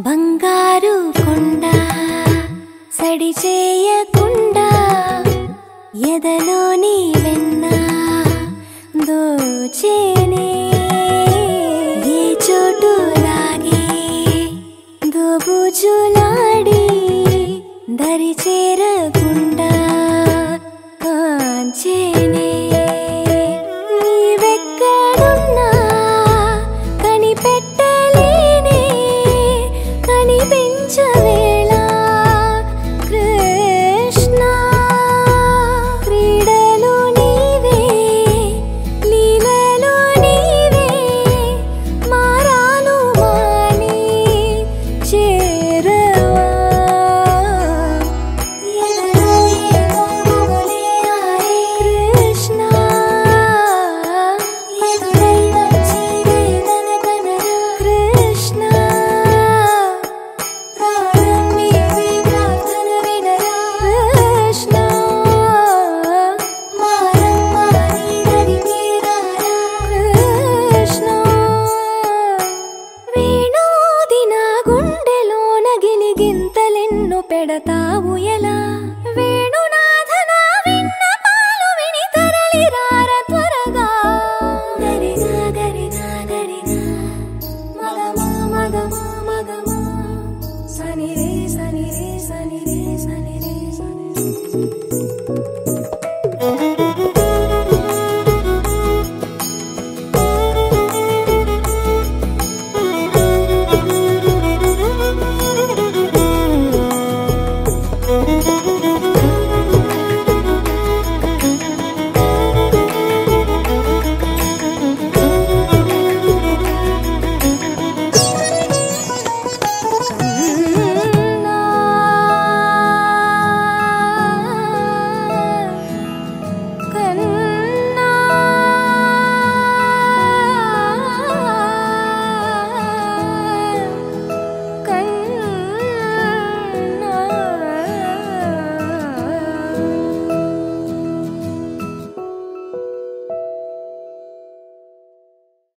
బంగారు కొండ సడి చేయకుండా ఎదలోని వెన్న దోచేనే ఏ చోటు లాగే దోబుజులాడి దరి చేరకుండా కాంచేనే నీవెక్కడున్నా కనిపెట్టలేనే కనిపించవేళ కృష్ణ క్రీడలు నీవే లీలలు నీవే మారాను మాని చేరవా ఎదలో ఏదో గుబులే ఆడే కృష్ణ ఎదురై వచ్చి వేదన కనరా కృష్ణ ప్రాణం నీవే ప్రార్థన వినరా కృష్ణ మారమ్మ నీ దరికి రారా కృష్ణ వేణోది నా గుండెలోన గిలిగింతలెన్ను పెడతావు ఎలా వేణు